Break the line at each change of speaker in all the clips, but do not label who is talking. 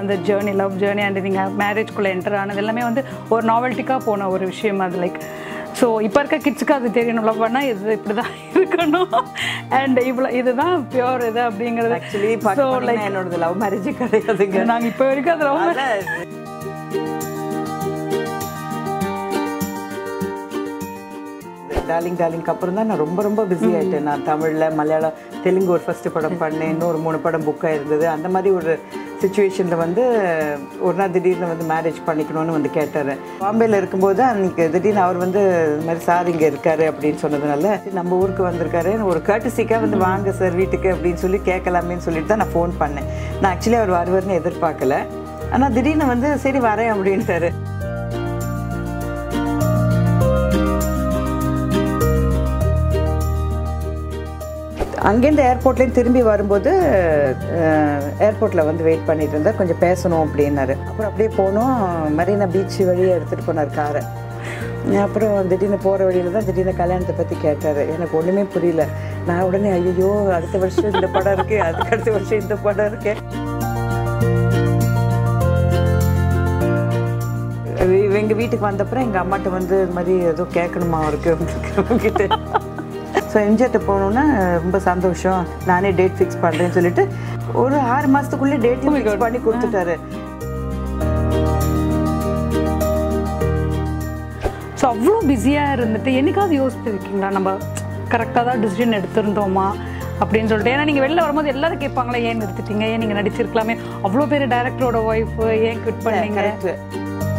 அந்த journey love journey and நீங்கள் மேரேஜ்குள்ளே enter ஆனது எல்லாமே வந்து ஒரு நாவல்ட்டிக்காக போன ஒரு விஷயம் அது லைக் ஸோ இப்போ இருக்க கிட்ஸுக்கு அது தெரியணும் லவ் பண்ணால் இது இப்படி தான் இருக்கணும் அண்ட் இவ்வளோ இதுதான் பியோர் இது அப்படிங்கிறது
ஆக்சுவலி
ஸோ
பார்க்க
லைக்
என்னோட லவ் மேரேஜே கிடையாதுங்க
நாங்கள் இப்போ வரைக்கும் அது ரொம்ப
அதான் டார்லிங் டார்லிங்க்கு அப்புறம் தான் நான் ரொம்ப ரொம்ப பிஸி ஆயிட்டேன் நான் தமிழில் மலையாளம் தெலுங்கு ஒரு ஃபர்ஸ்ட் படம் பண்ணேன் இன்னொரு மூணு படம் புக்காக இருந்தது அந்த மாதிரி ஒரு சுச்சுவேஷனில் வந்து ஒரு நாள் திடீர்னு வந்து மேரேஜ் பண்ணிக்கணும்னு வந்து கேட்டார் பாம்பேயில் இருக்கும்போது அன்றைக்கி திடீர்னு அவர் வந்து இது மாதிரி சார் இங்கே இருக்காரு அப்படின்னு சொன்னதுனால சரி, நம்ம ஊருக்கு வந்திருக்காரு ஒரு கர்டிசிக்காக வந்து வாங்க சார் வீட்டுக்கு அப்படின்னு சொல்லி கேட்கலாமேன்னு சொல்லிட்டு தான் நான் ஃபோன் பண்ணேன் நான் ஆக்சுவலி அவர் வருவார்னு எதிர்பார்க்கல ஆனால் திடீர்னு வந்து சரி வரேன் அப்படின்ட்டாரு அங்கேருந்து ஏர்போர்ட்லேருந்து திரும்பி வரும்போது ஏர்போர்ட்டில் வந்து வெயிட் பண்ணிட்டு இருந்தா கொஞ்சம் பேசணும் அப்படின்னாரு அப்புறம் அப்படியே போனோம் மரீனா பீச் வழியாக எடுத்துகிட்டு போனார் காரை அப்புறம் திடீர்னு போகிற வழியில தான் திடீர்னு கல்யாணத்தை பற்றி கேட்டார் எனக்கு ஒன்றுமே புரியல நான் உடனே ஐயோ அடுத்த வருஷம் இந்த படம் இருக்கு அதுக்கு அடுத்த வருஷம் இந்த படம் இருக்கு எங்கள் வீட்டுக்கு வந்தப்புறம் எங்கள் அம்மாட்ட வந்து இது மாதிரி ஏதோ கேட்கணுமா அவருக்கு கிட்ட ஸோ எம்ஜிஆர்ட்ட போகணுன்னா ரொம்ப சந்தோஷம் நானே டேட் ஃபிக்ஸ் பண்ணுறேன்னு சொல்லிட்டு ஒரு ஆறு மாதத்துக்குள்ளே டேட் ஃபிக்ஸ் பண்ணி கொடுத்துட்டாரு
ஸோ அவ்வளோ பிஸியாக இருந்துட்டு என்னைக்காவது யோசிச்சிருக்கீங்களா நம்ம கரெக்டாக தான் டிசிஷன் எடுத்திருந்தோமா அப்படின்னு சொல்லிட்டு ஏன்னா நீங்கள் வெளில வரும்போது எல்லாரும் கேட்பாங்களே ஏன் நிறுத்திட்டீங்க ஏன் நீங்கள் நடிச்சிருக்கலாமே அவ்வளோ பேர் டைரக்டரோட ஒய்ஃப் ஏன் குவிட் பண்ணீங்க
கரெக்ட்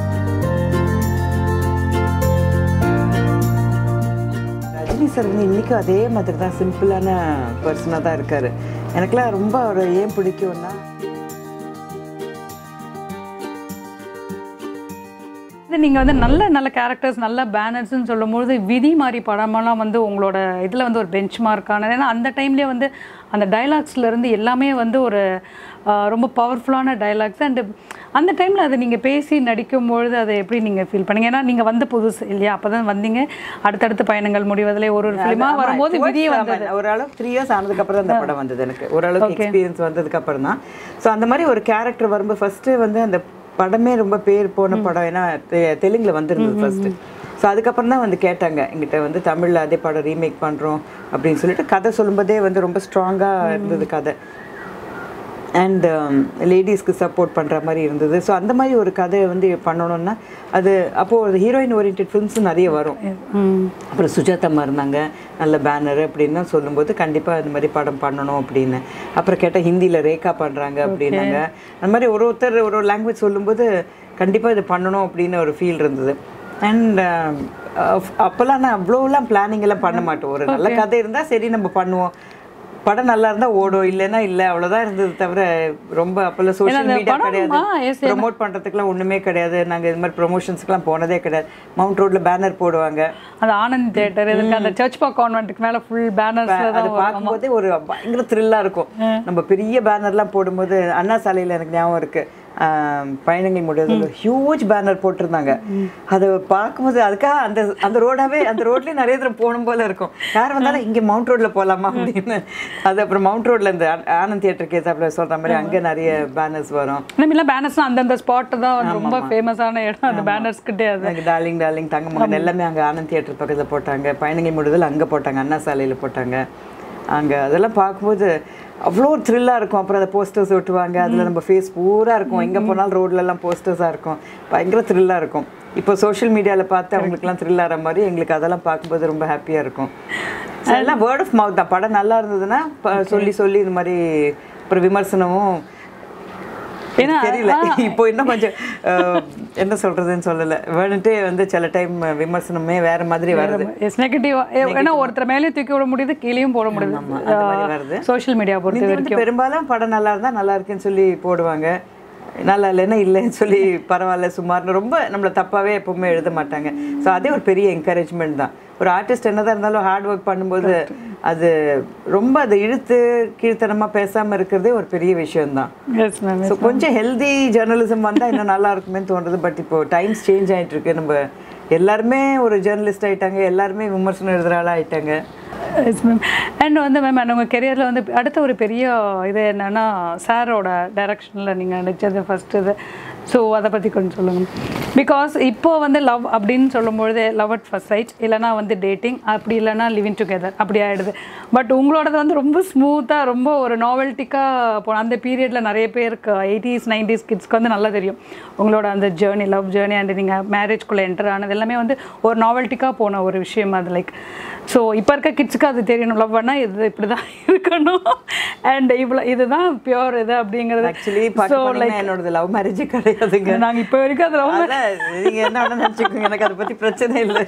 ரஜினி சார் வந்து இன்றைக்கும் அதே மாதிரி தான் சிம்பிளான பர்சனாக தான் இருக்கார் எனக்குலாம் ரொம்ப அவர் ஏன் பிடிக்கும்னா
இது நீங்கள் வந்து நல்ல நல்ல கேரக்டர்ஸ் நல்ல பேனர்ஸ்னு சொல்லும்போது விதி மாதிரி படமெல்லாம் வந்து உங்களோட இதில் வந்து ஒரு பெஞ்ச் மார்க்கான ஏன்னா அந்த டைம்லேயே வந்து அந்த dialoguesல இருந்து எல்லாமே வந்து ஒரு ஆஹ், ரொம்ப பவர்ஃபுல்லான டைலாக்ஸ் அண்ட் அந்த டைமில் அதை நீங்கள் பேசி நடிக்கும்பொழுது அதை எப்படி நீங்கள் ஃபீல் பண்ணீங்க ஏன்னா நீங்கள் வந்த புதுசு இல்லையா அப்போ தான் வந்தீங்க அடுத்தடுத்த பயணங்கள் முடிவதிலே ஒரு ஒரு ஃபிலிமாக
ஆமா,
வரும்போது
towards
விதியே
ஆமா,
வந்தது
ஓரளவுக்கு த்ரீ இயர்ஸ் ஆனதுக்கு அப்புறம் தான் இந்த படம் வந்தது எனக்கு ஓரளவுக்கு எக்ஸ்பீரியன்ஸ் வந்ததுக்கு அப்புறம் தான் ஸோ அந்த மாதிரி ஒரு கேரக்டர் வரும்போது ஃபர்ஸ்ட் வந்து அந்த படமே ரொம்ப பேர் போன படம் ஏன்னா தெ- தெலுங்குல வந்திருந்தது ஃபர்ஸ்ட் ஸோ அதுக்கப்புறம் தான் வந்து கேட்டாங்க எங்கிட்ட வந்து தமிழ்ல அதே படம் ரீமேக் பண்றோம் அப்படின்னு சொல்லிட்டு கதை சொல்லும்போதே வந்து ரொம்ப ஸ்ட்ராங்கா இருந்தது கதை அண்ட் லேடிஸ்க்கு சப்போர்ட் பண்ணுற மாதிரி இருந்தது ஸோ அந்த மாதிரி ஒரு கதையை வந்து பண்ணணும்னா அது அப்போது ஒரு ஹீரோயின் ஓரியன்ட் ஃபிலிம்ஸும் நிறைய வரும்
ம்
அப்புறம் சுஜாதம்மா இருந்தாங்க நல்ல பேனர் அப்படின்னு சொல்லும்போது கண்டிப்பாக இந்த மாதிரி படம் பண்ணணும் அப்படின்னு அப்புறம் கேட்டால் ஹிந்தியில் ரேகா பண்ணுறாங்க அப்படின்னாங்க அந்த மாதிரி ஒரு ஒருத்தர் ஒரு ஒரு லாங்குவேஜ் சொல்லும்போது கண்டிப்பாக இது பண்ணணும் அப்படின்னு ஒரு ஃபீல் இருந்தது அண்ட் அப்போல்லாம் நான் அவ்வளோலாம் பிளானிங் எல்லாம் பண்ண மாட்டோம் ஒரு நல்ல கதை இருந்தால் சரி நம்ம பண்ணுவோம் படம் நல்லா இருந்தா ஓடும் இல்லைன்னா இல்லை அவ்வளோதான் இருந்தது தவிர ரொம்ப அப்போல்லாம் சோஷியல்
அந்த
மீடியா
படம்,
கிடையாது
ஆ, yes,
ப்ரொமோட் பண்ணுறதுக்குலாம் ஒன்றுமே கிடையாது நாங்கள் இது மாதிரி ப்ரொமோஷன்ஸ்க்குலாம் போனதே கிடையாது மவுண்ட் ரோட்டில் பேனர் போடுவாங்க
அந்த ஆனந்த் தேட்டர் இதுக்கு அந்த சர்ச் பா கான்வென்ட்டுக்கு மேலே ஃபுல் பேனர்ஸில்
அது
தான்
பார்க்கும்போதே ஒரு பயங்கர த்ரில்லாக இருக்கும் நம்ம பெரிய பேனர்லாம் போடும்போது அண்ணா சாலையில் எனக்கு ஞாபகம் இருக்கு ஆம், பயணங்கள் முடியாது ஹியூஜ் பேனர் போட்டிருந்தாங்க அதை பார்க்கும்போது அதுக்காக அந்த அந்த ரோடாவே அந்த ரோட்லயே நிறைய தடவை போகணும் போல இருக்கும் யார் வந்தாலும் இங்கே மவுண்ட் ரோட்ல போகலாமா அப்படின்னு அது அப்புறம் மவுண்ட் ரோட்ல இந்த ஆ- ஆனந்த் தியேட்டர் கேஸாப்ல சொல்ற மாதிரி அங்கே நிறைய பேனர்ஸ் வரும்
இனிமேலாம் பேனர்ஸ்லாம் அந்தந்த ஸ்பாட்டு தான் வந்து ரொம்ப ஃபேமஸான இடம் அந்த பேனர்ஸ் கிட்டே அது
எனக்கு டார்லிங் டார்லிங் தங்க மகன் எல்லாமே அங்கே ஆனந்த் தியேட்டர் பக்கத்தில் போட்டாங்க பயணங்கள் முடிதல் அங்கே போட்டாங்க அண்ணா சாலையில் போட்டாங்க அங்கே அதெல்லாம் பார்க்கும்போது அவ்வளோ த்ரில்லாக இருக்கும் அப்புறம் அந்த போஸ்டர்ஸ் ஒட்டுவாங்க அதில் நம்ம ஃபேஸ் பூரா இருக்கும் எங்கே போனாலும் ரோட்ல எல்லாம் போஸ்டர்ஸாக இருக்கும் பயங்கர த்ரில்லாக இருக்கும் இப்போ சோஷியல் மீடியாவில் பார்த்து அவங்களுக்குலாம் த்ரில் ஆகிற மாதிரி எங்களுக்கு அதெல்லாம் பார்க்கும்போது ரொம்ப ஹாப்பியாக இருக்கும் So, எல்லாம் வேர்ட் ஆஃப் மவுத் தான் படம் நல்லா இருந்ததுன்னா ப- சொல்லி சொல்லி இது மாதிரி அப்புறம் விமர்சனமும்
ஏன்னா,
தெரியல இப்போ இன்னும் கொஞ்சம் அஹ், என்ன சொல்றதுன்னு சொல்லல வேணுட்டே வந்து சில டைம் விமர்சனமே வேற மாதிரி வருது
எஸ் நெகட்டிவ் ஏன்னா ஒருத்தர் மேலேயும் தூக்கி விட முடியுது கீழேயும் போட
ஆமா, அந்த மாதிரி வருது.
முடியுது சோஷியல் மீடியா பொறுத்த
முந்தி
வரைக்கும்
வந்து பெரும்பாலும் படம் நல்லா இருந்தா நல்லா இருக்குன்னு சொல்லி போடுவாங்க நல்லா இல்லைன்னா இல்லைன்னு சொல்லி பரவாயில்ல சுமார்னு ரொம்ப நம்மளை தப்பாவே எப்பவுமே எழுத மாட்டாங்க ஸோ அதே ஒரு பெரிய என்கரேஜ்மெண்ட் தான் ஒரு ஆர்டிஸ்ட் என்னதான் இருந்தாலும் ஹார்ட் ஒர்க் பண்ணும்போது அது ரொம்ப அதை இழுத்து கீழ்த்தனமா பேசாம இருக்கிறதே ஒரு பெரிய விஷயம்தான்
எஸ் மேம்
ஸோ கொஞ்சம் ஹெல்தி ஜேர்னலிசம் வந்தா இன்னும் நல்லா இருக்குமே தோன்றது பட் இப்போ டைம்ஸ் சேஞ்ச் ஆயிட்டு இருக்கு நம்ம எல்லாருமே ஒரு ஜேர்னலிஸ்ட் ஆயிட்டாங்க எல்லாருமே விமர்சனம் எழுதுற ஆளா ஆயிட்டாங்க
எஸ் மேம் அண்ட் வந்து மேம் உங்கள் கெரியரில் வந்து அடுத்த ஒரு பெரிய இது என்னன்னா சாரோட டைரக்ஷனில் நீங்கள் நடித்தது ஃபஸ்ட்டு இது ஸோ அதை பற்றி கொஞ்சம் சொல்லுங்கள் பிகாஸ் இப்போ வந்து லவ் அப்படின்னு சொல்லும்பொழுது லவ் அட் ஃபர்ஸ்ட் சைட் இல்லைனா வந்து டேட்டிங் அப்படி இல்லைனா லிவிங் டுகெதர் அப்படி ஆகிடுது பட் உங்களோடது வந்து ரொம்ப ஸ்மூத்தாக ரொம்ப ஒரு நாவல்ட்டிக்காக போ அந்த பீரியடில் நிறைய பேருக்கு எயிட்டிஸ் நைன்டிஸ் கிட்ஸ்க்கு வந்து நல்லா தெரியும் உங்களோட அந்த ஜேர்னி லவ் ஜேர்னி அண்ட் நீங்கள் மேரேஜ்குள்ளே என்டர் ஆனது எல்லாமே வந்து ஒரு நாவல்ட்டிக்காக போன ஒரு விஷயம் அது லைக் ஸோ இப்போ இருக்க கிட்ஸுக்கு அது தெரியணும் லவ் பண்ணால் இது இப்படி தான் இருக்கணும் அண்ட் இவ்வளோ இதுதான் பியோர் இது அப்படிங்கிறது
ஆக்சுவலி
ஸோ
பார்க்க
லைக்
என்னோட லவ் மேரேஜே கிடையாதுங்க
நாங்கள் இப்போ வரைக்கும் அது லவ்
அதான் நீங்க என்ன வேணா நினைச்சுக்கோங்க எனக்கு அதை பத்தி பிரச்சனை இல்லை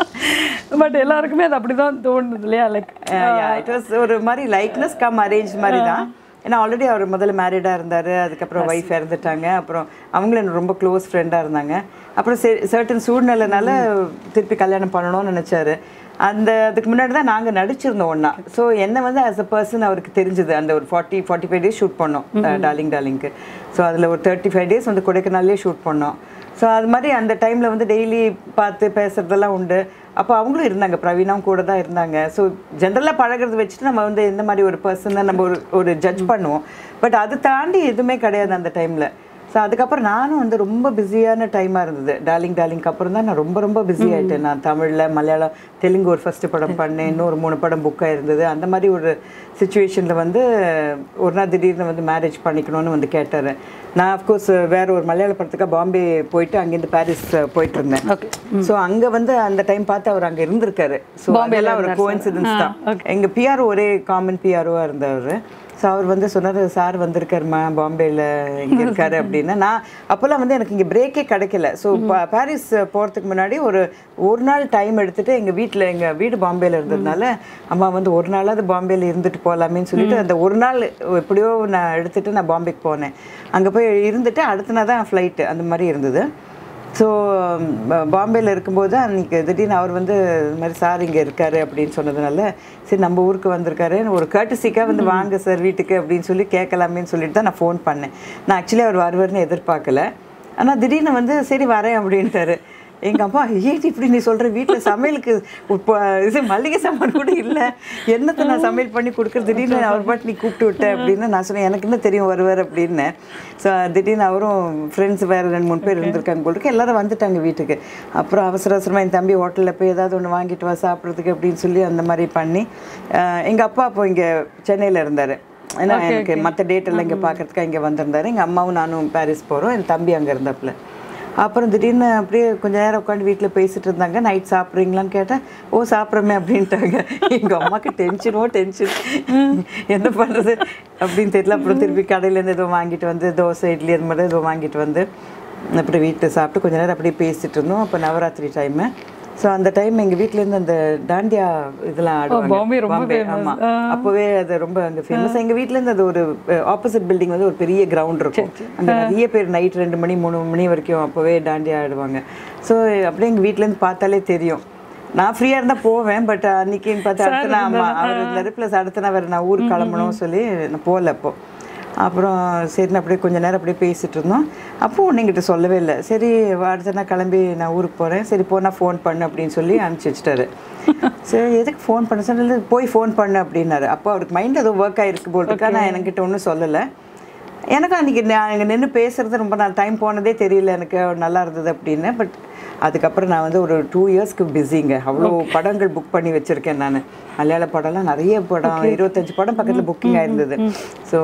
பட் எல்லாருக்குமே அது அப்படி தான் தோணுது இல்லையா லைக்
இட் வாஸ் ஒரு மாதிரி லைக்னஸ் கம் அரேஞ்ச் மாதிரி தான் ஏன்னா ஆல்ரெடி அவர் முதல்ல மேரிடாக இருந்தார் அதுக்கப்புறம் ஒய்ஃப் இறந்துட்டாங்க அப்புறம் அவங்களும் எனக்கு ரொம்ப க்ளோஸ் ஃப்ரெண்டாக இருந்தாங்க அப்புறம் சர்டன் சூழ்நிலைனால திருப்பி கல்யாணம் பண்ணணும்னு நினச்சாரு அந்த அதுக்கு முன்னாடி தான் நாங்கள் நடிச்சிருந்தோம் ஒன்றா ஸோ என்ன வந்து ஆஸ் அ பர்சன் அவருக்கு தெரிஞ்சது அந்த ஒரு forty forty five days shoot பண்ணோம் டார்லிங் டார்லிங்க்கு ஸோ அதில் ஒரு தேர்ட்டி ஃபைவ் டேஸ் வந்து கொடைக்கானல்லே ஷூட் பண்ணோம் ஸோ அது மாதிரி அந்த டைமில் வந்து டெய்லி பார்த்து பேசுகிறதெல்லாம் உண்டு அப்போ அவங்களும் இருந்தாங்க பிரவீனாவும் கூட தான் இருந்தாங்க ஸோ ஜென்ரலாக பழகிறது வச்சுட்டு நம்ம வந்து எந்த மாதிரி ஒரு பர்சன் தான் நம்ம ஒரு ஒரு ஜட்ஜ் பண்ணுவோம் பட் அது தாண்டி எதுவுமே கிடையாது அந்த டைமில் ஸோ அதுக்கப்புறம் நானும் வந்து ரொம்ப பிஸியான டைமாக இருந்தது டார்லிங் டார்லிங்க்கு அப்புறம் தான் நான் ரொம்ப ரொம்ப பிஸி ஆகிட்டேன் நான் தமிழில் மலையாளம் தெலுங்கு ஒரு ஃபஸ்ட்டு படம் பண்ணேன் இன்னொரு மூணு படம் புக்காக இருந்தது அந்த மாதிரி ஒரு சுச்சுவேஷனில் வந்து ஒரு நாள் திடீர்னு வந்து மேரேஜ் பண்ணிக்கணும்னு வந்து கேட்டார் நான் அஃப்கோர்ஸ் வேற ஒரு மலையாள படத்துக்காக பாம்பே போயிட்டு அங்கேருந்து பாரிஸ் போயிட்டு இருந்தேன்
ஓகே
ஸோ அங்கே வந்து அந்த டைம் பார்த்து அவர் அங்கே இருந்திருக்காரு ஸோ அதெல்லாம் ஒரு கோயின்சிடன்ஸ் தான் எங்கள் பிஆர் ஒரே காமன் பிஆர்ஓவாக இருந்தவர் ஸோ அவர் வந்து சொன்னார் சார் வந்திருக்காருமா பாம்பேயில் இங்கே இருக்காரு அப்படின்னு நான் அப்போல்லாம் வந்து எனக்கு இங்கே பிரேக்கே கிடைக்கல ஸோ பாரிஸ் போகிறதுக்கு முன்னாடி ஒரு ஒரு நாள் டைம் எடுத்துட்டு எங்கள் வீட்டில் எங்கள் வீடு பாம்பேயில் இருந்ததுனால அம்மா வந்து ஒரு நாளாவது பாம்பேயில் இருந்துட்டு போகலாமேன்னு சொல்லிட்டு அந்த ஒரு நாள் எப்படியோ நான் எடுத்துட்டு நான் பாம்பேக்கு போனேன் அங்கே போய் இருந்துட்டு அடுத்த நாள் தான் ஃப்ளைட்டு அந்த மாதிரி இருந்தது ஸோ பாம்பேயில் இருக்கும்போது அன்றைக்கி திடீர்னு அவர் வந்து இது மாதிரி சார் இங்கே இருக்காரு அப்படின்னு சொன்னதுனால சரி நம்ம ஊருக்கு வந்திருக்காரு ஒரு கர்டசிக்காக வந்து வாங்க சார் வீட்டுக்கு அப்படின்னு சொல்லி கேட்கலாமேன்னு சொல்லிட்டு தான் நான் ஃபோன் பண்ணேன் நான் ஆக்சுவலி அவர் வருவார்னு எதிர்பார்க்கல ஆனால் திடீர்னு வந்து சரி வரேன் அப்படின்ட்டாரு எங்கள் அம்மா ஏன் இப்படி நீ சொல்கிற வீட்டில் சமையலுக்கு இப்போ இது மளிகை சாமான் கூட இல்லை என்னத்தை நான் சமையல் பண்ணி கொடுக்குறது திடீர்னு அவர் பாட்டு நீ கூப்பிட்டு விட்ட அப்படின்னு நான் சொன்னேன் எனக்கு என்ன தெரியும் வருவார் அப்படின்னு ஸோ திடீர்னு அவரும் ஃப்ரெண்ட்ஸ் வேறு ரெண்டு மூணு பேர் இருந்திருக்காங்க போல இருக்கு எல்லாரும் வந்துட்டாங்க வீட்டுக்கு அப்புறம் அவசர அவசரமாக என் தம்பி ஹோட்டலில் போய் ஏதாவது ஒன்று வாங்கிட்டு வா சாப்பிட்றதுக்கு அப்படின்னு சொல்லி அந்த மாதிரி பண்ணி எங்கள் அப்பா அப்போ இங்கே சென்னையில் இருந்தார் ஏன்னா எனக்கு மற்ற டேட்டெல்லாம் இங்கே பார்க்கறதுக்காக இங்கே வந்திருந்தாரு எங்கள் அம்மாவும் நானும் பாரிஸ் போகிறோம் என் தம்பி அங்கே இருந்தாப்புல அப்புறம் திடீர்னு அப்படியே கொஞ்ச நேரம் உட்காந்து வீட்டில் பேசிட்டு இருந்தாங்க நைட் சாப்பிட்றீங்களான்னு கேட்டேன் ஓ சாப்பிட்றமே அப்படின்ட்டாங்க எங்கள் அம்மாவுக்கு டென்ஷனோ டென்ஷன் என்ன பண்ணுறது அப்படின்னு தெரியல அப்புறம் திருப்பி கடையிலேருந்து ஏதோ வாங்கிட்டு வந்து தோசை இட்லி அந்த மாதிரி ஏதோ வாங்கிட்டு வந்து அப்புறம் வீட்டில் சாப்பிட்டு கொஞ்ச நேரம் அப்படியே பேசிட்டு இருந்தோம் அப்போ நவராத்திரி டைமு ஸோ அந்த டைம் எங்கள் வீட்டிலேருந்து அந்த டாண்டியா இதெல்லாம் ஆடுவாங்க
பாம்பே ரொம்ப
பாம்பே ஆமா அப்போவே அது ரொம்ப அங்கே ஃபேமஸ் எங்கள் வீட்டிலேருந்து அது ஒரு ஆப்போசிட் பில்டிங் வந்து ஒரு பெரிய கிரவுண்ட் இருக்கும் அங்கே நிறைய பேர் நைட் ரெண்டு மணி மூணு மணி வரைக்கும் அப்போவே டாண்டியா ஆடுவாங்க ஸோ அப்படியே எங்கள் வீட்டிலேருந்து பார்த்தாலே தெரியும் நான் ஃப்ரீயாக இருந்தால் போவேன் பட் அன்னைக்குன்னு பார்த்து அடுத்த நான் ஆமா அவர் இருந்தார் ப்ளஸ் அடுத்த நான் வேறு நான் ஊருக்கு கிளம்பணும்னு சொல்லி நான் போகல அப்போ அப்புறம் சரின்னு அப்படியே கொஞ்ச நேரம் அப்படியே பேசிட்டு இருந்தோம் அப்போ ஒன்றுங்கிட்ட சொல்லவே இல்லை சரி அடுத்த நாள் கிளம்பி நான் ஊருக்கு போகிறேன் சரி போனால் ஃபோன் பண்ணு அப்படின்னு சொல்லி அனுப்பிச்சி வச்சிட்டாரு சரி எதுக்கு ஃபோன் பண்ண சொன்னது போய் ஃபோன் பண்ணு அப்படின்னாரு அப்போ அவருக்கு மைண்ட் ஏதோ ஒர்க் ஆகிருக்கு போல் இருக்கா நான் என்கிட்ட ஒன்றும் சொல்லலை எனக்கு அன்றைக்கி நான் இங்கே நின்று பேசுகிறது ரொம்ப நாள் டைம் போனதே தெரியல எனக்கு நல்லா இருந்தது அப்படின்னு பட் அதுக்கப்புறம் நான் வந்து ஒரு டூ இயர்ஸ்க்கு பிஸிங்க அவ்வளோ படங்கள் புக் பண்ணி வச்சுருக்கேன் நான் மலையாள படம்லாம் நிறைய படம் இருபத்தஞ்சு படம் பக்கத்தில் புக்கிங் ஆயிருந்தது ஸோ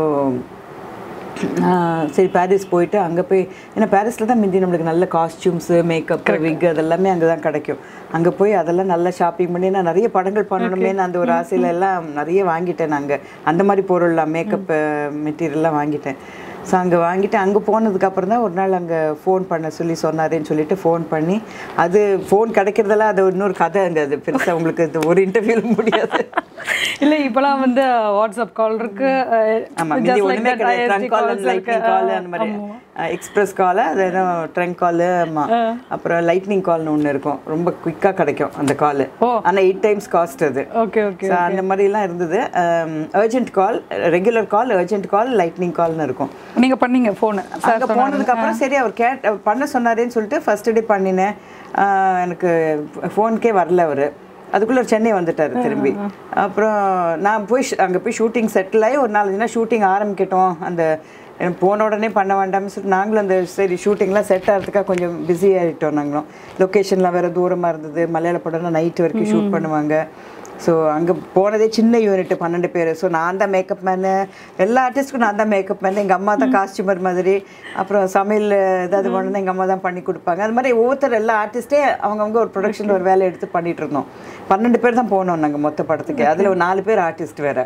சரி பாரிஸ் போயிட்டு அங்கே போய் ஏன்னா பாரிஸில் தான் முந்தி நம்மளுக்கு நல்ல காஸ்டியூம்ஸு மேக்கப் விக் அதெல்லாமே அங்கே தான் கிடைக்கும் அங்கே போய் அதெல்லாம் நல்லா ஷாப்பிங் பண்ணி நான் நிறைய படங்கள் பண்ணணுமேனு அந்த ஒரு ஆசையில எல்லாம் நிறைய வாங்கிட்டேன் நாங்கள் அந்த மாதிரி பொருள்லாம் மேக்கப் மெட்டீரியல்லாம் வாங்கிட்டேன் ஸோ அங்கே வாங்கிட்டு அங்கே போனதுக்கப்புறம் தான் ஒரு நாள் அங்கே ஃபோன் பண்ண சொல்லி சொன்னாரேன்னு சொல்லிட்டு ஃபோன் பண்ணி அது ஃபோன் கிடைக்கிறதெல்லாம் அது இன்னொரு கதை அங்கே அது பெருசாக உங்களுக்கு இது ஒரு இன்டர்வியூல முடியாது
இல்லை இப்போலாம் வந்து வாட்ஸ்அப் கால் இருக்கு
ஆமா மீதி ஒண்ணுமே கிடையாது ட்ரங்க் கால் லைட்னிங் கால் அந்த மாதிரி எக்ஸ்பிரஸ் கால் அது என்ன ட்ரங்க் கால் ஆமா அப்புறம் லைட்னிங் கால்னு ஒன்று இருக்கும் ரொம்ப குயிக்காக கிடைக்கும் அந்த கால் ஆனா எயிட் டைம்ஸ் காஸ்ட் அது
ஓகே ஓகே
So, அந்த மாதிரிலாம் இருந்தது urgent call regular call urgent call lightning கால்னு இருக்கும்
நீங்க பண்ணீங்க ஃபோனு
அங்கே போனதுக்கு அப்புறம் சரி அவர் கேட் அவர் பண்ண சொன்னாரேன்னு சொல்லிட்டு ஃபர்ஸ்ட் டே பண்ணினேன் ஆஹ் எனக்கு ஃபோனுக்கே வரல அவர் அதுக்குள்ளே சென்னை வந்துட்டார் திரும்பி அப்புறம் நான் போய் அங்கே போய் ஷூட்டிங் செட்டில் ஆகி ஒரு நாலஞ்சு நாள் ஷூட்டிங் ஆரம்பிக்கட்டும் அந்த எனக்கு போன உடனே பண்ண வேண்டாம்னு சொல்லிட்டு நாங்களும் அந்த சரி ஷூட்டிங்லாம் செட் ஆகிறதுக்காக கொஞ்சம் பிஸி ஆகிட்டோம் நாங்களும் லொக்கேஷன்லாம் வேறு தூரமாக இருந்தது மலையாள படம்லாம் நைட் வரைக்கும் ஷூட் பண்ணுவாங்க ஸோ அங்கே போனதே சின்ன யூனிட் பன்னெண்டு பேர் ஸோ நான் தான் மேக்கப் மேனு எல்லா ஆர்டிஸ்ட்க்கும் நான் தான் மேக்கப் மேன் எங்கள் அம்மா தான் காஸ்டியூமர் மாதிரி அப்புறம் சமையல் ஏதாவது பண்ணணும் எங்கள் அம்மா தான் பண்ணி கொடுப்பாங்க அது மாதிரி ஒவ்வொருத்தர் எல்லா ஆர்டிஸ்ட்டே அவங்கவுங்க ஒரு ப்ரொடக்ஷனில் ஒரு வேலை எடுத்து பண்ணிட்டு இருந்தோம் பன்னெண்டு பேர் தான் போனோம் நாங்கள் மொத்த படத்துக்கு அதில் ஒரு நாலு பேர் ஆர்டிஸ்ட் வேறு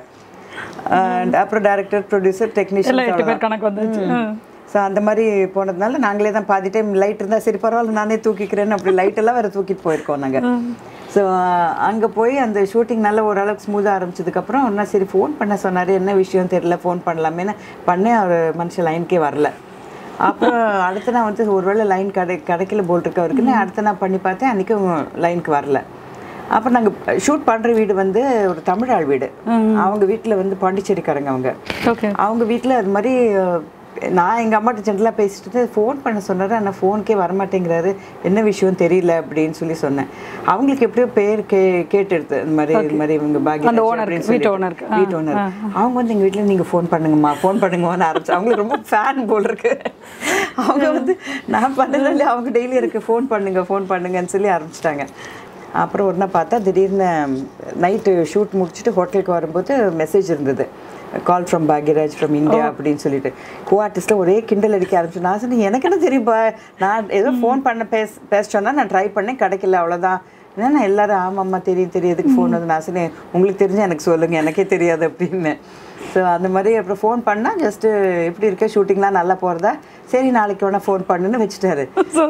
அண்ட் அப்புறம் டேரக்டர் ப்ரொடியூசர்
எல்லாம் எட்டு பேர்
டெக்னீஷியன்
கணக்கு வந்துச்சு ம்.
ஸோ அந்த மாதிரி போனதுனால நாங்களே தான் பாதி டைம் லைட் இருந்தால் சரி பரவாயில்ல நானே தூக்கிக்கிறேன்னு அப்படி லைட் எல்லாம் வேறு தூக்கிட்டு போயிருக்கோம் நாங்கள் ஸோ அங்கே போய் அந்த ஷூட்டிங் நல்ல ஓரளவுக்கு ஸ்மூத்தாக ஆரம்பிச்சதுக்கப்புறம் ஒன்றா சரி ஃபோன் பண்ண சொன்னார் என்ன விஷயம் தெரியல ஃபோன் பண்ணலாமேன்னு பண்ணேன் அவர் மனுஷன் லைனுக்கே வரல அப்புறம் அடுத்து நான் வந்து ஒருவேளை லைன் கடை கிடைக்கல போல் இருக்கு அவருக்குன்னு அடுத்து நான் பண்ணி பார்த்தேன் அன்றைக்கும் லைனுக்கு வரல அப்போ நாங்கள் ஷூட் பண்ணுற வீடு வந்து ஒரு தமிழ் ஆள் வீடு அவங்க வீட்டில் வந்து பாண்டிச்சேரிக்காரங்க அவங்க
ஓகே
அவங்க வீட்டில் அது மாதிரி அஹ், நான் எங்கள் அம்மாட்ட ஜென்ரலாக பேசிட்டு ஃபோன் பண்ண சொன்னார் ஆனால் ஃபோனுக்கே வரமாட்டேங்கிறாரு என்ன விஷயம் தெரியல அப்படின்னு சொல்லி சொன்னேன் அவங்களுக்கு எப்படியோ பேர் கே கேட்டுடுது இந்த மாதிரி இது மாதிரி இவங்க பாக்கிய
அந்த owner க்கு, வீட்டு owner க்கு. ஆ,
வீட்டு ஓனர் அவங்க வந்து எங்கள் வீட்டில் நீங்கள் ஃபோன் பண்ணுங்கம்மா ஃபோன் பண்ணுங்கம்மான்னு ஆரம்பிச்சு அவங்களுக்கு ரொம்ப ஃபேன் போல் இருக்கு அவங்க வந்து நான் பண்ணல அவங்க டெய்லி எனக்கு ஃபோன் பண்ணுங்க ஃபோன் பண்ணுங்கன்னு சொல்லி ஆரம்பிச்சிட்டாங்க அப்புறம் ஒரு நாள் பார்த்தா திடீர்னு நைட்டு ஷூட் முடிச்சுட்டு ஹோட்டலுக்கு வரும்போது மெசேஜ் இருந்தது call from Bhagyaraj from India அப்படின்னு சொல்லிட்டு கோ ஆர்டிஸ்ட்டில் ஒரே கிண்டல் அடிக்க ஆரம்பிச்சு நான் சொன்னேன் எனக்கு என்ன தெரியும்ப்பா நான் ஏதோ ஃபோன் பண்ண பேச பேச சொன்னா நான் ட்ரை பண்ணேன் கிடைக்கல அவ்வளோதான் என்னன்னா எல்லாரும் ஆமாம்மா தெரியும் தெரியும் எதுக்கு ஃபோன் வந்து நான் சொன்னேன் உங்களுக்கு தெரிஞ்சு எனக்கு சொல்லுங்கள் எனக்கே தெரியாது அப்படின்னு ஸோ அந்த மாதிரி அப்புறம் ஃபோன் பண்ணால் ஜஸ்ட்டு எப்படி இருக்க ஷூட்டிங்லாம் நல்லா போகிறதா சரி நாளைக்கு வேணா ஃபோன் பண்ணுன்னு வச்சுட்டாரு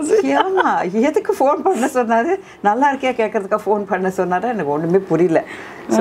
ஏமா எதுக்கு ஃபோன் பண்ண சொன்னாரு நல்லா இருக்கியா கேட்கறதுக்காக ஃபோன் பண்ண சொன்னாரு எனக்கு ஒன்றுமே புரியல ஸோ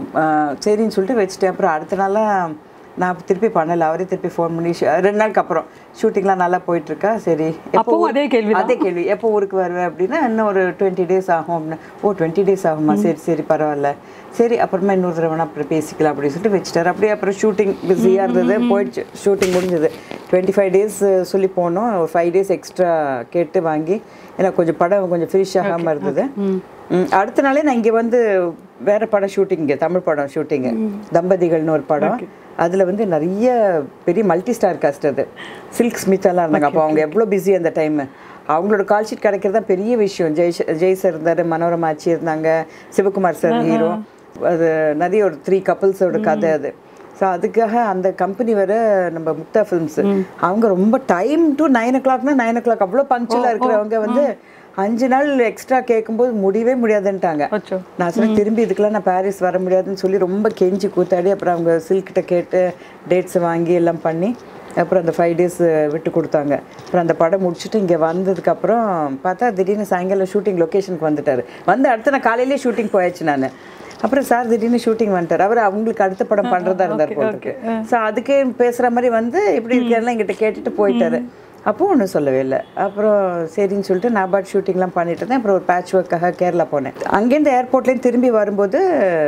சரின்னு சொல்லிட்டு வச்சுட்டேன் அப்புறம் அடுத்த நாளாக நான் திருப்பி பண்ணல அவரே திருப்பி ஃபோன் பண்ணி ஷ- ரெண்டு நாளுக்கு அப்புறம் ஷூட்டிங்லாம் நல்லா போயிட்டு இருக்கா சரி எப்போ
அப்பவும்
ஊருக்கு-
அதே கேள்விதான்.
அதே கேள்வி எப்போ ஊருக்கு வருவேன் அப்படின்னா இன்னும் ஒரு டுவெண்ட்டி டேஸ் ஆகும் அப்படின்னு ஓ டுவெண்ட்டி டேஸ் ஆகுமா சரி சரி பரவாயில்ல சரி அப்புறமா இன்னொரு தடவை வேணா அப்புறம் பேசிக்கலாம் அப்படின்னு சொல்லிட்டு வச்சுட்டாரு அப்படியே அப்புறம் ஷூட்டிங் பிஸியாக இருந்தது போயிடுச்சு ஷூட்டிங் முடிஞ்சது டுவெண்ட்டி ஃபைவ் டேஸ் சொல்லி போனோம் ஒரு ஃபைவ் டேஸ் எக்ஸ்ட்ரா கேட்டு வாங்கி ஏன்னா கொஞ்சம் படம் கொஞ்சம் ஃபினிஷ் ஆகாமல் இருந்தது ம், அடுத்த நாளே நான் இங்கே வந்து வேற படம் ஷூட்டிங்கு தமிழ் படம் ஷூட்டிங்கு தம்பதிகள்னு ஒரு படம் அதில் வந்து நிறைய பெரிய மல்டி ஸ்டார் காஸ்ட் அது சில்க் ஸ்மித்தாலாம் இருந்தாங்க அப்போ அவங்க எவ்வளோ பிஸி அந்த டைமு அவங்களோட கால் ஷீட் கிடைக்கிறது தான் பெரிய விஷயம் ஜெய் ஜெய் சார் இருந்தார் மனோரமா ஆச்சி இருந்தாங்க சிவகுமார் சார் ஹீரோ அது நிறைய ஒரு த்ரீ கப்புள்ஸோட கதை அது ஸோ அதுக்காக அந்த கம்பெனி வேற நம்ம முக்தா ஃபிலிம்ஸ் அவங்க ரொம்ப டைம் டு நைன் ஓ கிளாக்னா நைன் ஓ கிளாக் அவ்வளோ பங்க்சுவலாக இருக்கிறவங்க வந்து அஞ்சு நாள் எக்ஸ்ட்ரா கேட்கும்போது முடியவே முடியாதுன்ட்டாங்க
அச்சோ
நான் சொன்னேன் திரும்பி இதுக்கெல்லாம் நான் பாரிஸ் வர முடியாதுன்னு சொல்லி ரொம்ப கெஞ்சி கூத்தாடி அப்புறம் அவங்க சில்கிட்ட கேட்டு டேட்ஸ் வாங்கி எல்லாம் பண்ணி அப்புறம் அந்த ஃபைவ் டேஸ் விட்டு கொடுத்தாங்க அப்புறம் அந்த படம் முடிச்சுட்டு இங்கே வந்ததுக்கப்புறம் பார்த்தா திடீர்னு சாயங்காலம் ஷூட்டிங் லொக்கேஷனுக்கு வந்துட்டார் வந்து அடுத்து நான் காலையிலேயே ஷூட்டிங் போயாச்சு நான் அப்புறம் சார் திடீர்னு ஷூட்டிங் வந்துட்டார் அவர் அவங்களுக்கு அடுத்த படம் பண்ணுறதா இருந்தார் போல இருக்கு ஸோ அதுக்கே பேசுகிற மாதிரி வந்து இப்படி இருக்கேன்லாம் எங்கிட்ட கேட்டுட்டு போயிட்டாரு அப்போ ஒன்றும் சொல்லவே இல்லை அப்புறம் சரின்னு சொல்லிட்டு நாபாட் ஷூட்டிங்லாம் பண்ணிட்டு இருந்தேன் அப்புறம் ஒரு பேட்ச் ஒர்க்காக கேரளா போனேன் அங்கேருந்து ஏர்போர்ட்லேருந்து திரும்பி வரும்போது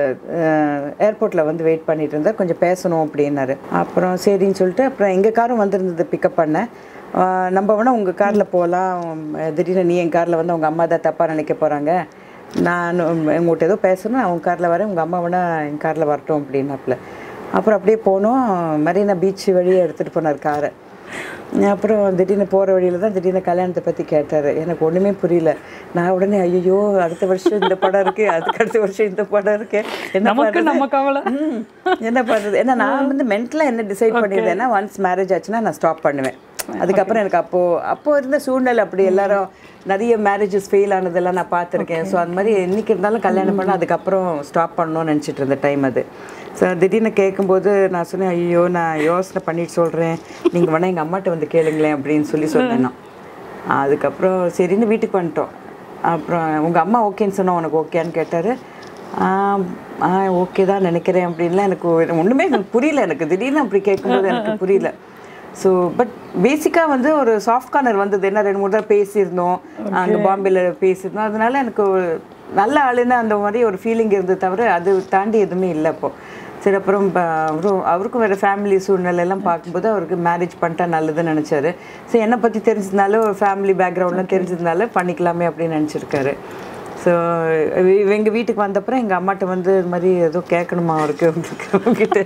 ஏர்போர்ட்டில் வந்து வெயிட் பண்ணிட்டு இருந்தார் கொஞ்சம் பேசணும் அப்படின்னாரு அப்புறம் சரின்னு சொல்லிட்டு அப்புறம் எங்கள் காரும் வந்திருந்தது பிக்கப் பண்ண அஹ் நம்ம வேணா உங்கள் காரில் போகலாம் திடீர்னு நீ என் காரில் வந்து உங்கள் அம்மா தான் தப்பாக நினைக்க போகிறாங்க நான் உங்கள்கிட்ட ஏதோ பேசணும் நான் உங்கள் காரில் வரேன் உங்கள் அம்மா வேணா என் காரில் வரட்டும் அப்படின்னாப்புல அப்புறம் அப்படியே போனோம் மரீனா பீச் வழியே எடுத்துகிட்டு போனார் காரை அப்புறம் திடீர்னு போகிற வழியில தான் திடீர்னு கல்யாணத்தை பற்றி கேட்டார் எனக்கு ஒன்றுமே புரியல நான் உடனே ஐயோ அடுத்த வருஷம் இந்த படம் இருக்கு அதுக்கு அடுத்த வருஷம் இந்த படம் இருக்கு என்ன
நமக்கு
பண்றது?
நம்ம கவலை.
ம், என்ன பண்ணுறது ஏன்னா நான் வந்து மென்டலாக என்ன டிசைட் பண்ணியிருந்தேன்னா ஒன்ஸ் மேரேஜ் ஆச்சுன்னா நான் ஸ்டாப் பண்ணுவேன் அதுக்கப்புறம் எனக்கு அப்போ அப்போ இருந்த சூழ்நிலை அப்படி எல்லாரும் நிறைய மேரேஜஸ் ஃபெயில் ஆனதெல்லாம் நான் பார்த்துருக்கேன் ஸோ அந்த மாதிரி என்னைக்கு இருந்தாலும் கல்யாணம் பண்ண அதுக்கப்புறம் ஸ்டாப் பண்ணணும்னு நினச்சிட்டு இருந்த டைம் அது ஸோ திடீர்னு கேட்கும்போது நான் சொன்னேன் ஐயோ நான் யோசனை பண்ணிட்டு சொல்கிறேன் நீங்கள் வேணால் எங்கள் அம்மாட்ட வந்து கேளுங்களேன் அப்படின்னு சொல்லி சொன்னேன் நான் அதுக்கப்புறம் சரின்னு வீட்டுக்கு வந்துட்டோம் அப்புறம் உங்கள் அம்மா ஓகேன்னு சொன்னா உனக்கு ஓகேன்னு கேட்டார் ஆ ஓகே தான் நினைக்கிறேன் அப்படின்லாம் எனக்கு ஒரு- ஒண்ணுமே எனக்கு புரியல எனக்கு திடீர்னு அப்படி கேட்கும்போது எனக்கு புரியல ஸோ பட் பேசிக்காக வந்து ஒரு சாஃப்ட் கார்னர் வந்தது என்ன ரெண்டு மூணு தடவை பேசியிருந்தோம் அங்கே பாம்பேல பேசியிருந்தோம் அதனால எனக்கு ஒரு நல்ல ஆளுன்னு அந்த மாதிரி ஒரு ஃபீலிங் இருந்தது தவிர அது தாண்டி எதுவுமே இல்லை அப்போ சரி அப்புறம் ப- அவரும் அவருக்கும் வேறு ஃபேமிலி சூழ்நிலை எல்லாம் பார்க்கும்போது அவருக்கு மேரேஜ் பண்ணிட்டா நல்லதுன்னு நினச்சாரு ஸோ என்னை பற்றி தெரிஞ்சதுனால ஒரு ஃபேமிலி பேக்ரவுண்ட்லாம் தெரிஞ்சதுனால பண்ணிக்கலாமே அப்படின்னு நினச்சிருக்காரு ஸோ ஸோ எங்கள் வீட்டுக்கு வந்தப்புறம் எங்கள் அம்மாட்ட வந்து இது மாதிரி ஏதோ கேட்கணுமா அவருக்கு உங்களுக்கு உங்ககிட்ட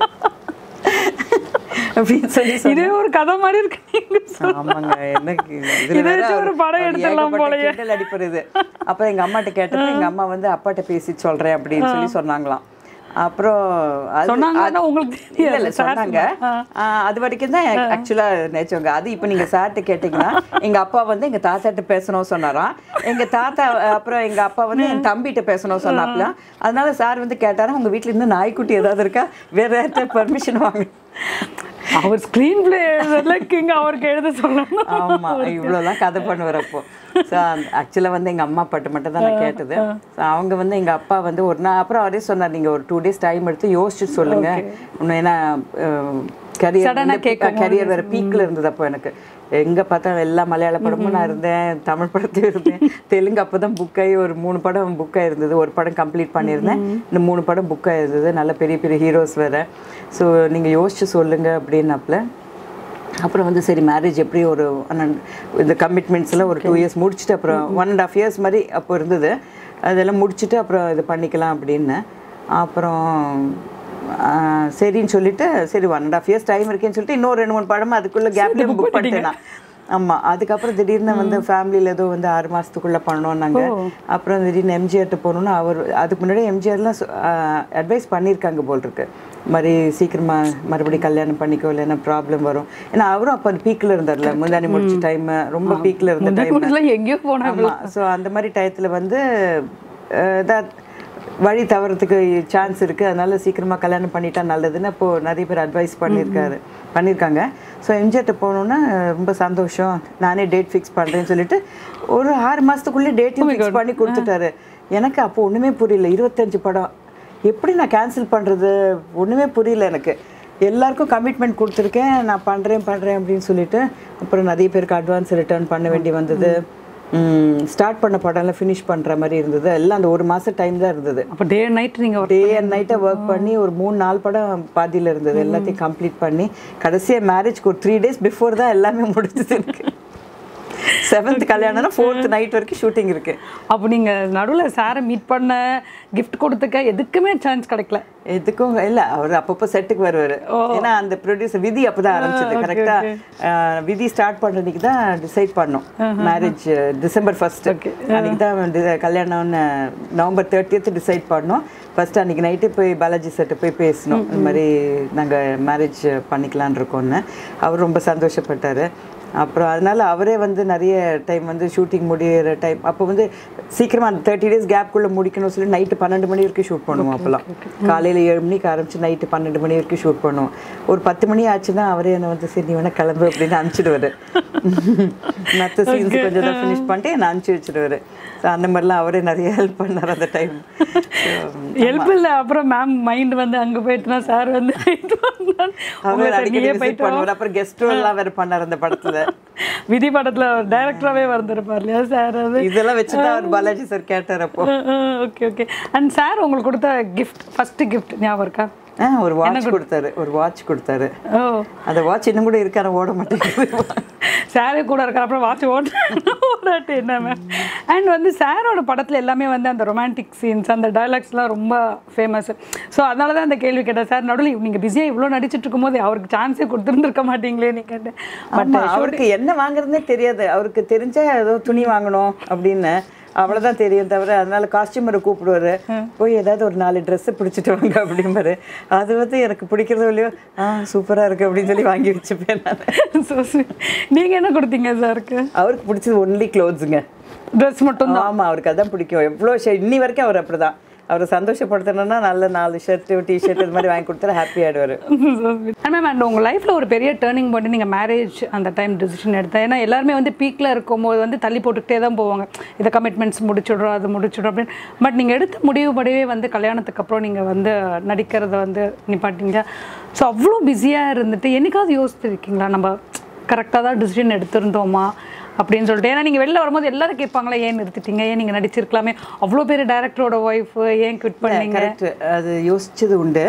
அப்படின்னு சொல்லி
இதே ஒரு கதை மாதிரி இருக்கு நீங்க சொல்றது.
ஆமாங்க எனக்கு இதுல
இதை
வேற
வச்சு ஒரு
அவர்
படம்
அவர்
எடுத்துடலாம்
ஏகப்பட்ட
போலயே.
கிண்டல் அடிப்பது அப்புறம் எங்க அம்மாட்ட கேட்டப்ப எங்க அம்மா வந்து அப்பாட்ட பேசி சொல்றேன் அப்படின்னு சொல்லி சொன்னாங்களாம் அப்புறம் அது-
சொன்னாங்கன்னா
அது-
உங்களுக்கு
இல்ல
தெரியாது.
இல்ல சொன்னாங்க ஆ, அது வரைக்கும் தான் ஆக்சுவலா நினைச்சவங்க அது இப்போ நீங்க சார்ட்ட கேட்டீங்கன்னா எங்க அப்பா வந்து எங்க தாத்தாட்ட பேசணும் சொன்னாராம் எங்க தாத்தா அஹ், அப்புறம் எங்க அப்பா வந்து என் தம்பிகிட்ட பேசணும் சொன்னாப்ல அதனால சார் வந்து கேட்டாரா உங்க வீட்ல இருந்து நாய்க்குட்டி ஏதாவது இருக்கா வேற யார்கிட்ட பர்மிஷன் வாங்க
அவர் ஸ்க்ரீன் பிளே எழுதுறதுக்கு அவருக்கு எழுத சொல்லணும்
ஆமா இவ்வளோலாம் கதை பண்ணுவார் அப்போ ஸோ ஆக்சுவலாக வந்து எங்கள் அம்மா பாட்டு மட்டும் தான் நான் கேட்டது ஸோ அவங்க வந்து எங்கள் அப்பா வந்து ஒரு நாள் அப்புறம் அவரே சொன்னார் நீங்கள் ஒரு டூ டேஸ் டைம் எடுத்து யோசிச்சு சொல்லுங்க இன்னும் ஏன்னா
Sudden ஆ
கரியர்
கேட்கும்
கரியர் வேறு பீக்கில் இருந்தது அப்போ எனக்கு எங்கே பார்த்தா எல்லா மலையாள படமும் நான் இருந்தேன் தமிழ் படத்தையும் இருந்தேன் தெலுங்கு அப்போ தான் புக்காகி ஒரு மூணு படம் புக்காக இருந்தது ஒரு படம் கம்ப்ளீட் பண்ணியிருந்தேன் இந்த மூணு படம் புக்காக இருந்தது நல்ல பெரிய பெரிய ஹீரோஸ் வேறு ஸோ நீங்கள் யோசிச்சு சொல்லுங்க அப்படின்னாப்புல அப்புறம் வந்து சரி மேரேஜ் எப்படி ஒரு one and- இந்த கமிட்மெண்ட்ஸ்லாம் ஒரு டூ இயர்ஸ் முடிச்சுட்டு அப்புறம் ஒன் அண்ட் ஆஃப் இயர்ஸ் மாதிரி அப்போ இருந்தது அதெல்லாம் முடிச்சுட்டு அப்புறம் இது பண்ணிக்கலாம் அப்படின்னு அப்புறம் ஆஹ், சரின்னு சொல்லிட்டு சரி one and half years time இருக்கேன்னு சொல்லிட்டு இன்னொரு ரெண்டு மூணு படமா அதுக்குள்ளே கேப்லேயும் புக் பண்ணிட்டேன் நான் ஆமா அதுக்கப்புறம் திடீர்னு வந்து ஃபேமிலியில் ஏதோ வந்து ஆறு மாசத்துக்குள்ள பண்ணோம்னாங்க அப்புறம் திடீர்னு எம்ஜிஆர்ட்ட போகணுன்னு அவர் அதுக்கு முன்னாடி எம்ஜிஆர்லாம் அட்வைஸ் பண்ணியிருக்காங்க போல் இருக்கு இந்த மாதிரி சீக்கிரமா மறுபடியும் கல்யாணம் பண்ணிக்கோ இல்லைன்னா ப்ராப்ளம் வரும் ஏன்னா அவரும் அப்போ பீக்கில் இருந்தார்ல முந்தானி முடிச்ச டைம் ரொம்ப பீக்கில் இருந்த டைம்
முன்னாடி எங்கேயோ போனா
ஆமா ஸோ அந்த மாதிரி டயத்தில் வந்து அஹ், இதான் வழி தவறதுக்கு சான்ஸ் இருக்கு அதனால சீக்கிரமா கல்யாணம் பண்ணிட்டா நல்லதுன்னு அப்போ நிறைய பேர் அட்வைஸ் பண்ணியிருக்காரு பண்ணியிருக்காங்க ஸோ எம்ஜிஆர்ட்ட போனோன்னா ரொம்ப சந்தோஷம் நானே டேட் ஃபிக்ஸ் பண்றேன்னு சொல்லிட்டு ஒரு ஆறு மாசத்துக்குள்ளே டேட்டையும் ஃபிக்ஸ் பண்ணி கொடுத்துட்டாரு எனக்கு அப்போ ஒண்ணுமே புரியல இருபத்தஞ்சு படம் எப்படி நான் கேன்சல் பண்றது ஒண்ணுமே புரியல எனக்கு எல்லாருக்கும் கமிட்மெண்ட் கொடுத்துருக்கேன் நான் பண்றேன் பண்றேன் அப்படின்னு சொல்லிட்டு அப்புறம் நிறைய பேருக்கு அட்வான்ஸ் ரிட்டர்ன் பண்ண வேண்டி வந்தது ஸ்டார்ட் பண்ண படம்லாம் ஃபினிஷ் பண்ற மாதிரி இருந்தது எல்லாம் அந்த ஒரு மாசம் டைம் தான் இருந்தது
அப்போ டே நைட் நீங்க
டே அண்ட் நைட்டை ஒர்க் பண்ணி ஒரு மூணு நாலு படம் பாதியில் இருந்தது எல்லாத்தையும் கம்ப்ளீட் பண்ணி கடைசியாக மேரேஜ்க்கு ஒரு த்ரீ டேஸ் பிஃபோர் தான் எல்லாமே முடிஞ்சது எனக்கு செவன்த் கல்யாணம்னா ஃபோர்த் நைட் வரைக்கும் ஷூட்டிங் இருக்கு
அப்போ நீங்க நடுவுல சாரை மீட் பண்ண gift கொடுத்துக்க எதுக்குமே சான்ஸ் கிடைக்கல
எதுக்கும் இல்ல அவர் அப்பப்போ செட்டுக்கு வருவாரு ஏன்னா அந்த ப்ரொடியூசர் விதி அப்பதான் ஆரம்பிச்சது கரெக்டா விதி ஸ்டார்ட் பண்றதுக்கு தான் டிசைட் பண்ணோம் மேரேஜ் டிசம்பர் ஃபர்ஸ்ட் அன்னைக்கு தான் டி- கல்யாணம்னு நவம்பர் தேர்ட்டியத் டிசைட் பண்ணோம் ஃபர்ஸ்ட் அன்னைக்கு நைட்டு போய் பாலாஜி செட்டு போய் பேசணும் இந்த மாதிரி நாங்க மேரேஜ் பண்ணிக்கலாம்னு இருக்கோம்னு அவர் ரொம்ப சந்தோஷப்பட்டாரு அப்புறம் அதனால அவரே வந்து நிறைய டைம் வந்து ஷூட்டிங் முடியிற டைம் அப்போ வந்து சீக்கிரமா அந்த தேர்ட்டி டேஸ் கேப்குள்ளே முடிக்கணும்னு சொல்லி நைட்டு பன்னெண்டு மணி வரைக்கும் ஷூட் பண்ணுவோம் அப்போல்லாம் காலையில் ஏழு மணிக்கு ஆரம்பிச்சு நைட்டு பன்னெண்டு மணி வரைக்கும் ஷூட் பண்ணுவோம் ஒரு பத்து மணி ஆச்சுன்னா அவரே என்னை வந்து சரி நீ வேணா கிளம்பு அப்படின்னு அனுப்பிச்சிடுவாரு மற்ற சீன்ஸ் கொஞ்சம் தான் ஃபினிஷ் பண்ணிட்டு என்னை அனுப்பிச்சி வச்சிடுவாரு ஸோ அந்த மாதிரிலாம் அவரே நிறைய ஹெல்ப் பண்ணார் அந்த டைம்
ஹெல்ப் இல்ல அப்புறம் மேம் மைண்ட் வந்து அங்க போயிட்டுனா சார் வந்து
அவர்
உங்களை
அடிக்கடி
நீயே
விசிட்
போயிட்டு வா.
பண்ணுவார் அப்புறம் கெஸ்ட் எல்லாம் வேற பண்ணார் அந்த படத்துல
விதி படத்துல டைரக்டராகவே வந்திருப்பார் இல்லையா சார் அது
இதெல்லாம் வச்சுட்டு அவர் பாலாஜி சார் கேட்டார் அப்போ
ஓகே ஓகே அண்ட் சார் உங்களுக்கு கொடுத்த கிஃப்ட் ஃபர்ஸ்ட் கிஃப்ட் ஞாபகம் இருக்கா
ஆ ஒரு வாட்ச் கொடுத்தாரு ஒரு வாட்ச் கொடுத்தாரு
ஓ
அந்த வாட்ச் இன்னும் கூட இருக்கான ஓட மாட்டேங்குது
சாரே கூட இருக்கிற அப்புறம் வாட்ச் ஓட்டு ஓடாட்டு என்ன மேம் அண்ட் வந்து சாரோட படத்தில் எல்லாமே வந்து அந்த ரொமான்டிக் சீன்ஸ் அந்த டைலாக்ஸ்லாம் ரொம்ப ஃபேமஸ் ஸோ அதனால தான் அந்த கேள்வி கேட்டேன் சார் நடுவில் நீங்கள் பிஸியாக இவ்வளோ நடிச்சிட்டு இருக்கும்போது அவருக்கு சான்ஸே கொடுத்துருந்துருக்க மாட்டீங்களே நீ கேட்டேன் பட்
ஆமா, அவருக்கு என்ன வாங்குறதுனே தெரியாது அவருக்கு தெரிஞ்சா ஏதோ துணி வாங்கணும் அப்படின்னு அவ்வளவுதான் தெரியும் தவிர அதனால காஸ்டியூமரை கூப்பிடுவாரு போய் ஏதாவது ஒரு நாலு Dress பிடிச்சிட்டு வாங்க அப்படிம்பாரு அது வந்து எனக்கு பிடிக்கிறதோ இல்லையோ ஆ சூப்பரா இருக்கு அப்படின்னு சொல்லி வாங்கி வச்சுப்பேன் நான்
ஸோ நீங்கள் என்ன கொடுத்தீங்க சாருக்கு
அவருக்கு பிடிச்சது ஒன்லி க்ளோத்ஸுங்க
ட்ரெஸ் மட்டும்
ஆமா அவருக்கு அதான் பிடிக்கும் எவ்வளோ ஷர்ட் இன்னி வரைக்கும் அவர் அப்படிதான் அவரை சந்தோஷப்படுத்தணும்னா நல்ல நாலு ஷர்ட்டு டிஷர்ட் இது மாதிரி வாங்கி கொடுத்தா ஹாப்பி ஆயிடுவாரு
மேம் அண்ட் உங்கள் லைஃப்பில் ஒரு பெரிய டேர்னிங் பாயிண்ட் நீங்கள் மேரேஜ் அந்த டைம் டிசிஷன் எடுத்தேன் ஏன்னா எல்லாருமே வந்து பீக்கில் இருக்கும்போது வந்து தள்ளி போட்டுக்கிட்டே தான் போவாங்க இதை கமிட்மெண்ட்ஸ் முடிச்சுடுறோம் அது முடிச்சுடுறோம் அப்படின்னு பட் நீங்கள் எடுத்த முடிவுபடியே வந்து கல்யாணத்துக்கு அப்புறம் நீங்கள் வந்து நடிக்கிறத வந்து நிப்பாட்டிங்க ஸோ அவ்வளோ பிஸியாக இருந்துட்டு என்னைக்காவது யோசிச்சிருக்கீங்களா நம்ம கரெக்டாக தான் டிசிஷன் எடுத்திருந்தோமா அப்படின்னு சொல்லிட்டு ஏன்னா நீங்கள் வெளில வரும்போது எல்லாரும் கேட்பாங்களே ஏன் நிறுத்திட்டீங்க ஏன் நீங்கள் நடிச்சிருக்கலாமே அவ்வளோ பேர் டேரக்டரோட ஒய்ஃப் ஏன் குவிட் பண்ணீங்க
கரெக்ட் அது யோசிச்சது உண்டு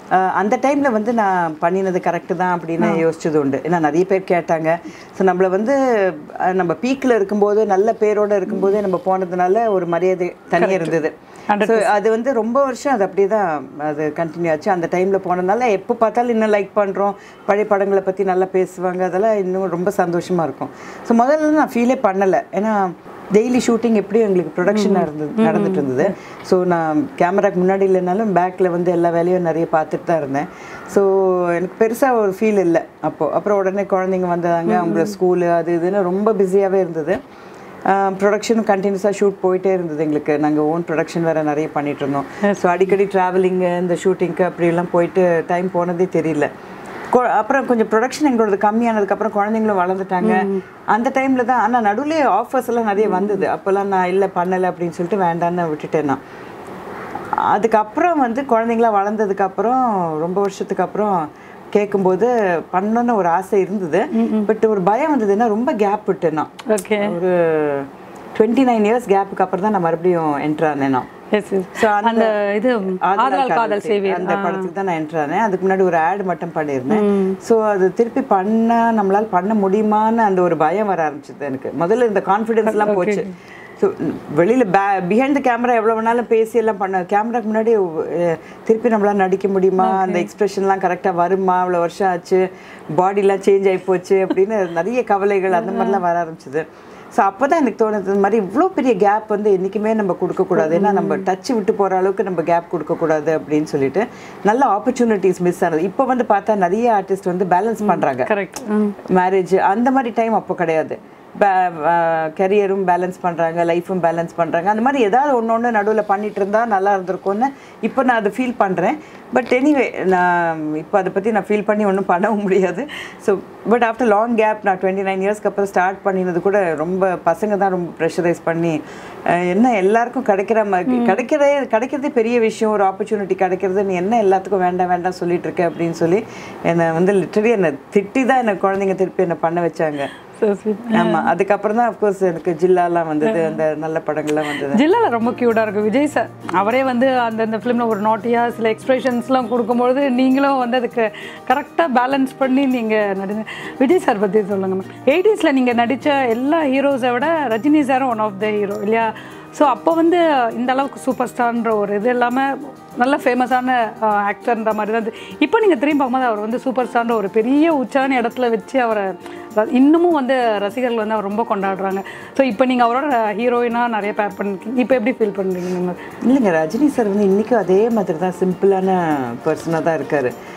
அஹ், அந்த டைமில் வந்து நான் பண்ணினது கரெக்டு தான் அப்படின்னு யோசிச்சது உண்டு ஏன்னா நிறைய பேர் கேட்டாங்க ஸோ நம்மளை வந்து அஹ், நம்ம பீக்கில் இருக்கும்போது நல்ல பேரோட இருக்கும்போதே நம்ம போனதுனால ஒரு மரியாதை தனியாக இருந்தது ஸோ அது வந்து ரொம்ப வருஷம் அது அப்படியே தான் அது கண்டினியூ ஆச்சு அந்த டைமில் போனதுனால எப்போ பார்த்தாலும் இன்னும் லைக் பண்ணுறோம் பழைய படங்களை பற்றி நல்லா பேசுவாங்க அதெல்லாம் இன்னும் ரொம்ப சந்தோஷமாக இருக்கும் ஸோ முதல்ல நான் ஃபீலே பண்ணலை ஏன்னா டெய்லி ஷூட்டிங் எப்படியும் எங்களுக்கு ப்ரொடக்ஷனாக இருந்தது நடந்துட்டு இருந்தது ஸோ நான் கேமராக்கு முன்னாடி இல்லைனாலும் பேக்கில் வந்து எல்லா வேலையும் நிறைய பார்த்துட்டு தான் இருந்தேன் ஸோ எனக்கு பெருசாக ஒரு ஃபீல் இல்லை அப்போது அப்புறம் உடனே குழந்தைங்க வந்தாங்க அவங்க ஸ்கூலு அது இதுன்னு ரொம்ப பிஸியாகவே இருந்தது ப்ரொடக்ஷனும் கண்டினியூஸாக ஷூட் போயிட்டே இருந்தது எங்களுக்கு நாங்கள் ஓன் ப்ரொடக்ஷன் வேறு நிறைய பண்ணிட்டு இருந்தோம் ஸோ அடிக்கடி ட்ராவலிங்கு இந்த ஷூட்டிங்க்கு அப்படியெல்லாம் போயிட்டு டைம் போனதே தெரியல கொ- அப்புறம் கொஞ்சம் ப்ரொடக்ஷன் எங்களோட கம்மியானதுக்கப்புறம் குழந்தைங்களும் வளர்ந்துட்டாங்க அந்த டைமில் தான் ஆனால் நடுவில் ஆஃபர்ஸ் எல்லாம் நிறைய வந்தது அப்போல்லாம் நான் இல்லை பண்ணலை அப்படின்னு சொல்லிட்டு வேண்டான்னு விட்டுட்டேன் நான் அதுக்கப்புறம் வந்து குழந்தைங்களாம் வளர்ந்ததுக்கப்புறம் ரொம்ப வருஷத்துக்கு அப்புறம் கேட்கும்போது பண்ணணும்னு ஒரு ஆசை இருந்தது பட் ஒரு பயம் வந்ததுன்னா ரொம்ப கேப் விட்டேன் நான்
ஓகே
ஒரு டுவெண்ட்டி நைன் இயர்ஸ் கேப்புக்கு அப்புறம் தான் நான் மறுபடியும் என்ட்ரு ஆனேன் நான்
எஸ் எஸ்
So, அந்த-
அந்த இது
ஆதலால்
ஆதலால் காதல் செய்வீர்
அந்த படத்துக்கு தான் நான் என்ட்ரு ஆனேன் அதுக்கு முன்னாடி ஒரு ஆட் மட்டும் பண்ணியிருந்தேன் ஸோ அது திருப்பி பண்ண நம்மளால பண்ண முடியுமான்னு அந்த ஒரு பயம் வர ஆரம்பிச்சது எனக்கு முதல்ல இந்த கான்ஃபிடென்ஸ் எல்லாம் போச்சு ஸோ வெளியில் பே பிஹைண்ட் த கேமரா எவ்வளோ வேணாலும் பேசி எல்லாம் பண்ண கேமராக்கு முன்னாடி அஹ், திருப்பி நம்மளால நடிக்க முடியுமா அந்த எக்ஸ்பிரஷன்லாம் கரெக்டாக வருமா அவ்வளோ வருஷம் ஆச்சு பாடிலாம் சேஞ்ச் ஆகி போச்சு அப்படின்னு நிறைய கவலைகள் அந்த மாதிரிலாம் வர ஆரம்பிச்சது ஸோ அப்போ தான் எனக்கு தோணுது இந்த மாதிரி இவ்வளோ பெரிய கேப் வந்து என்றைக்குமே நம்ம கொடுக்கக்கூடாது ஏன்னா நம்ம டச் விட்டு போகிற அளவுக்கு நம்ம கேப் கொடுக்கக்கூடாது அப்படின்னு சொல்லிட்டு நல்ல ஆப்பர்ச்சுனிட்டிஸ் மிஸ் ஆனது இப்போ வந்து பார்த்தா நிறைய ஆர்டிஸ்ட் வந்து பேலன்ஸ் பண்ணுறாங்க
கரெக்ட்
மேரேஜ் அந்த மாதிரி டைம் அப்போ கிடையாது கரியரும் பேலன்ஸ் பண்ணுறாங்க லைஃப்பும் பேலன்ஸ் பண்ணுறாங்க அந்த மாதிரி ஏதாவது ஒன்று ஒன்று நடுவில் பண்ணிட்டு இருந்தா நல்லா இருந்திருக்கும்னு இப்போ நான் அதை ஃபீல் பண்ணுறேன் பட் எனிவே நான் இப்போ அதை பற்றி நான் ஃபீல் பண்ணி ஒன்றும் பண்ணவும் முடியாது so but after long gap நான் டுவெண்ட்டி நைன் இயர்ஸ்க்கு அப்புறம் ஸ்டார்ட் பண்ணினது கூட ரொம்ப பசங்க தான் ரொம்ப ப்ரெஷரைஸ் பண்ணி அஹ், என்ன எல்லாருக்கும் கிடைக்கிற மாதிரி கிடைக்கிறதே கிடைக்கிறதே பெரிய விஷயம் ஒரு ஆப்பர்ச்சுனிட்டி கிடைக்கிறது நீ என்ன எல்லாத்துக்கும் வேண்டாம் வேண்டாம் சொல்லிட்டு இருக்க அப்படின்னு சொல்லி என்னை வந்து லிட்டரலி என்னை திட்டி தான் என்னை குழந்தைங்க திருப்பி என்னை பண்ண வச்சாங்க
ஸோ ஸ்வீட்
ஆமா அதுக்கப்புறம் தான் அஃப்கோர்ஸ் எனக்கு ஜில்லாலாம் வந்தது அந்த நல்ல படங்கள்லாம் வந்தது
ஜில்லால ரொம்ப க்யூட்டாக இருக்கும் விஜய் சார் அவரே வந்து அந்த அந்த ஃபிலிமில் ஒரு நாட்டியாக சில எக்ஸ்பிரஷன்ஸ்லாம் கொடுக்கும்பொழுது நீங்களும் வந்து அதுக்கு கரெக்டாக பேலன்ஸ் பண்ணி நீங்கள் நடிங்க விஜய் சார் பற்றி சொல்லுங்க மேம் எயிட்டிஸில் நீங்கள் நடித்த எல்லா ஹீரோஸை விட ரஜினி சாரும் ஒன் ஆஃப் த ஹீரோ இல்லையா ஸோ அப்போ வந்து இந்த அளவுக்கு சூப்பர் ஸ்டார்ன்ற ஒரு இது இல்லாமல் நல்ல ஃபேமஸான ஆக்டர்ன்ற மாதிரி தான் இது. இப்போ நீங்கள் திரும்பி பார்க்கும்போது அவர் வந்து சூப்பர் ஸ்டார்ன்ற ஒரு பெரிய உச்சான இடத்துல வச்சு அவரை ர- இன்னமும் வந்து ரசிகர்கள் வந்து அவர் ரொம்ப கொண்டாடுறாங்க ஸோ இப்போ நீங்கள் அவரோட ஹீரோயினாக நிறைய பேர் பண்ணிருக்கீங்க இப்போ எப்படி ஃபீல் பண்ணுறீங்க நீங்கள்
இல்லைங்க ரஜினி சார் வந்து இன்றைக்கும் அதே மாதிரி தான் சிம்பிளான பர்சனாக தான் இருக்காரு